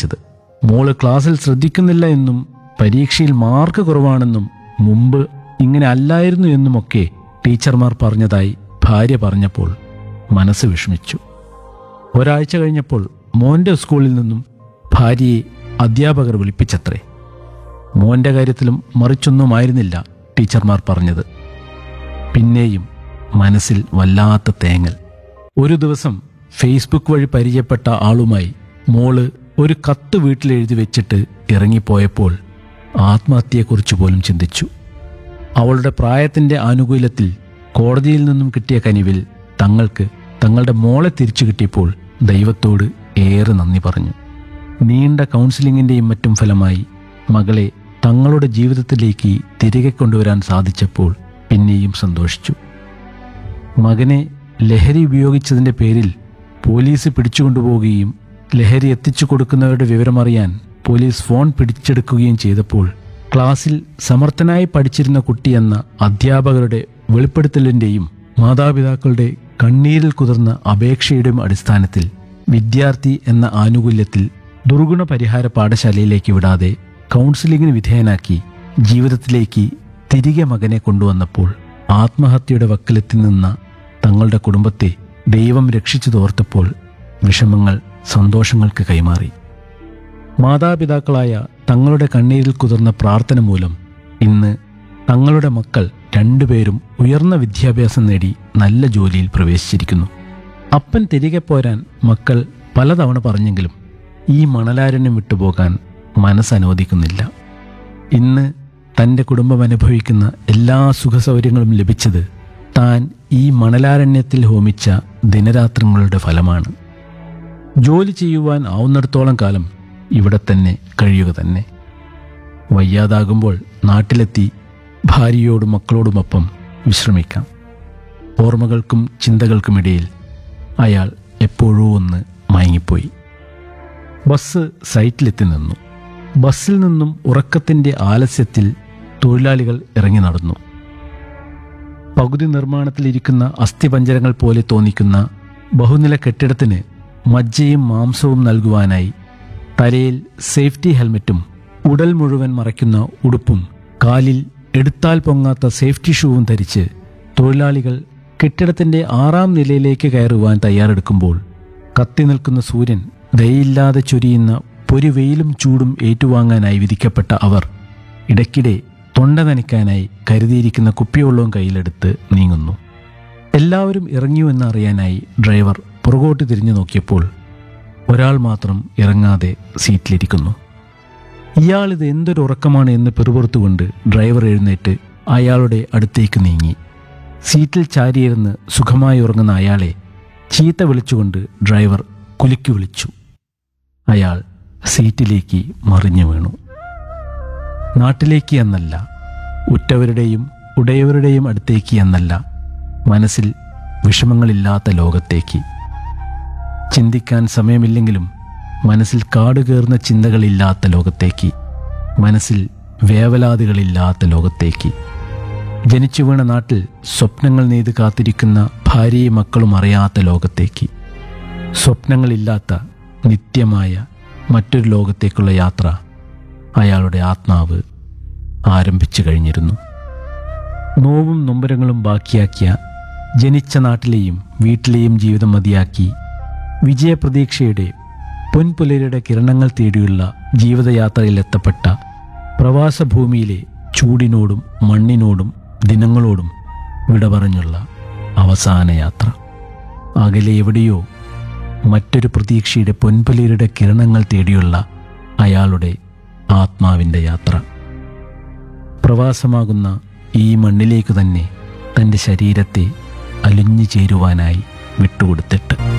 ചോദിച്ചത് മോള് ക്ലാസ്സിൽ ശ്രദ്ധിക്കുന്നില്ല എന്നും പരീക്ഷയിൽ മാർക്ക് കുറവാണെന്നും മുമ്പ് ഇങ്ങനെ അല്ലായിരുന്നു എന്നുമൊക്കെ ടീച്ചർമാർ പറഞ്ഞതായി ഭാര്യ പറഞ്ഞപ്പോൾ മനസ്സ് വിഷമിച്ചു ഒരാഴ്ച കഴിഞ്ഞപ്പോൾ മോന്റെ സ്കൂളിൽ നിന്നും ഭാര്യയെ അധ്യാപകർ വിളിപ്പിച്ചത്രേ മോന്റെ കാര്യത്തിലും മറിച്ചൊന്നുമായിരുന്നില്ല ടീച്ചർമാർ പറഞ്ഞത് പിന്നെയും മനസ്സിൽ വല്ലാത്ത തേങ്ങൽ ഒരു ദിവസം ഫേസ്ബുക്ക് വഴി പരിചയപ്പെട്ട ആളുമായി മോള് ഒരു കത്ത് വീട്ടിലെഴുതി വെച്ചിട്ട് ഇറങ്ങിപ്പോയപ്പോൾ ആത്മഹത്യയെക്കുറിച്ച് പോലും ചിന്തിച്ചു അവളുടെ പ്രായത്തിന്റെ ആനുകൂല്യത്തിൽ കോടതിയിൽ നിന്നും കിട്ടിയ കനിവിൽ തങ്ങൾക്ക് തങ്ങളുടെ മോളെ തിരിച്ചു കിട്ടിയപ്പോൾ ദൈവത്തോട് ഏറെ നന്ദി പറഞ്ഞു നീണ്ട കൗൺസിലിങ്ങിന്റെയും മറ്റും ഫലമായി മകളെ തങ്ങളുടെ ജീവിതത്തിലേക്ക് തിരികെ കൊണ്ടുവരാൻ സാധിച്ചപ്പോൾ പിന്നെയും സന്തോഷിച്ചു മകനെ ലഹരി ഉപയോഗിച്ചതിന്റെ പേരിൽ പോലീസ് പിടിച്ചുകൊണ്ടുപോവുകയും ലഹരി എത്തിച്ചു കൊടുക്കുന്നവരുടെ വിവരമറിയാൻ പോലീസ് ഫോൺ പിടിച്ചെടുക്കുകയും ചെയ്തപ്പോൾ ക്ലാസ്സിൽ സമർത്ഥനായി പഠിച്ചിരുന്ന കുട്ടിയെന്ന അധ്യാപകരുടെ വെളിപ്പെടുത്തലിന്റെയും മാതാപിതാക്കളുടെ കണ്ണീരിൽ കുതിർന്ന അപേക്ഷയുടെയും അടിസ്ഥാനത്തിൽ വിദ്യാർത്ഥി എന്ന ആനുകൂല്യത്തിൽ ദുർഗുണ പരിഹാര പാഠശാലയിലേക്ക് വിടാതെ കൗൺസിലിംഗിന് വിധേയനാക്കി ജീവിതത്തിലേക്ക് തിരികെ മകനെ കൊണ്ടുവന്നപ്പോൾ ആത്മഹത്യയുടെ വക്കിലെത്തി നിന്ന തങ്ങളുടെ കുടുംബത്തെ ദൈവം രക്ഷിച്ചു തോർത്തപ്പോൾ വിഷമങ്ങൾ സന്തോഷങ്ങൾക്ക് കൈമാറി മാതാപിതാക്കളായ തങ്ങളുടെ കണ്ണീരിൽ കുതിർന്ന പ്രാർത്ഥന മൂലം ഇന്ന് തങ്ങളുടെ മക്കൾ രണ്ടുപേരും ഉയർന്ന വിദ്യാഭ്യാസം നേടി നല്ല ജോലിയിൽ പ്രവേശിച്ചിരിക്കുന്നു അപ്പൻ തിരികെ പോരാൻ മക്കൾ പലതവണ പറഞ്ഞെങ്കിലും ഈ മണലാരണ്യം വിട്ടുപോകാൻ മനസ്സനുവദിക്കുന്നില്ല ഇന്ന് തൻ്റെ കുടുംബം അനുഭവിക്കുന്ന എല്ലാ സുഖസൗകര്യങ്ങളും ലഭിച്ചത് താൻ ഈ മണലാരണ്യത്തിൽ ഹോമിച്ച ദിനരാത്രങ്ങളുടെ ഫലമാണ് ജോലി ചെയ്യുവാൻ ആവുന്നിടത്തോളം കാലം ഇവിടെ തന്നെ കഴിയുക തന്നെ വയ്യാതാകുമ്പോൾ നാട്ടിലെത്തി ഭാര്യയോടും മക്കളോടുമൊപ്പം വിശ്രമിക്കാം ഓർമ്മകൾക്കും ചിന്തകൾക്കുമിടയിൽ അയാൾ എപ്പോഴോ ഒന്ന് മയങ്ങിപ്പോയി ബസ് സൈറ്റിലെത്തി നിന്നു ബസ്സിൽ നിന്നും ഉറക്കത്തിന്റെ ആലസ്യത്തിൽ തൊഴിലാളികൾ ഇറങ്ങി നടന്നു പകുതി നിർമ്മാണത്തിലിരിക്കുന്ന അസ്ഥിപഞ്ചരങ്ങൾ പോലെ തോന്നിക്കുന്ന ബഹുനില കെട്ടിടത്തിന് മജ്ജയും മാംസവും നൽകുവാനായി തലയിൽ സേഫ്റ്റി ഹെൽമറ്റും ഉടൽ മുഴുവൻ മറയ്ക്കുന്ന ഉടുപ്പും കാലിൽ എടുത്താൽ പൊങ്ങാത്ത സേഫ്റ്റി ഷൂവും ധരിച്ച് തൊഴിലാളികൾ കെട്ടിടത്തിന്റെ ആറാം നിലയിലേക്ക് കയറുവാൻ തയ്യാറെടുക്കുമ്പോൾ കത്തി നിൽക്കുന്ന സൂര്യൻ ദയയില്ലാതെ ചൊരിയുന്ന പൊരുവെയിലും ചൂടും ഏറ്റുവാങ്ങാനായി വിധിക്കപ്പെട്ട അവർ ഇടയ്ക്കിടെ തൊണ്ട നനയ്ക്കാനായി കരുതിയിരിക്കുന്ന കുപ്പിവെള്ളവും കയ്യിലെടുത്ത് നീങ്ങുന്നു എല്ലാവരും ഇറങ്ങിയോ എന്നറിയാനായി ഡ്രൈവർ പുറകോട്ട് തിരിഞ്ഞു നോക്കിയപ്പോൾ ഒരാൾ മാത്രം ഇറങ്ങാതെ സീറ്റിലിരിക്കുന്നു ഇയാളിത് എന്തൊരു ഉറക്കമാണ് എന്ന് പെറുപുറത്തുകൊണ്ട് ഡ്രൈവർ എഴുന്നേറ്റ് അയാളുടെ അടുത്തേക്ക് നീങ്ങി സീറ്റിൽ ചാരിയിരുന്ന് സുഖമായി ഉറങ്ങുന്ന അയാളെ ചീത്ത വിളിച്ചുകൊണ്ട് ഡ്രൈവർ കുലുക്കി വിളിച്ചു അയാൾ സീറ്റിലേക്ക് മറിഞ്ഞു വീണു നാട്ടിലേക്ക് എന്നല്ല ഉറ്റവരുടെയും ഉടയവരുടെയും അടുത്തേക്ക് എന്നല്ല മനസ്സിൽ വിഷമങ്ങളില്ലാത്ത ലോകത്തേക്ക് ചിന്തിക്കാൻ സമയമില്ലെങ്കിലും മനസ്സിൽ കാടുകേറുന്ന ചിന്തകളില്ലാത്ത ലോകത്തേക്ക് മനസ്സിൽ വേവലാതികളില്ലാത്ത ലോകത്തേക്ക് ജനിച്ചു വീണ നാട്ടിൽ സ്വപ്നങ്ങൾ നെയ്ത് കാത്തിരിക്കുന്ന ഭാര്യയും മക്കളും അറിയാത്ത ലോകത്തേക്ക് സ്വപ്നങ്ങളില്ലാത്ത നിത്യമായ മറ്റൊരു ലോകത്തേക്കുള്ള യാത്ര അയാളുടെ ആത്മാവ് ആരംഭിച്ചു കഴിഞ്ഞിരുന്നു നോവും നൊമ്പരങ്ങളും ബാക്കിയാക്കിയ ജനിച്ച നാട്ടിലെയും വീട്ടിലെയും ജീവിതം മതിയാക്കി വിജയപ്രതീക്ഷയുടെ പൊൻപുലരുടെ കിരണങ്ങൾ തേടിയുള്ള ജീവിതയാത്രയിലെത്തപ്പെട്ട പ്രവാസഭൂമിയിലെ ചൂടിനോടും മണ്ണിനോടും ദിനങ്ങളോടും വിട പറഞ്ഞുള്ള അവസാന യാത്ര അകലെ എവിടെയോ മറ്റൊരു പ്രതീക്ഷയുടെ പൊൻപുലരുടെ കിരണങ്ങൾ തേടിയുള്ള അയാളുടെ ആത്മാവിൻ്റെ യാത്ര പ്രവാസമാകുന്ന ഈ മണ്ണിലേക്ക് തന്നെ തൻ്റെ ശരീരത്തെ അലിഞ്ഞു ചേരുവാനായി വിട്ടുകൊടുത്തിട്ട്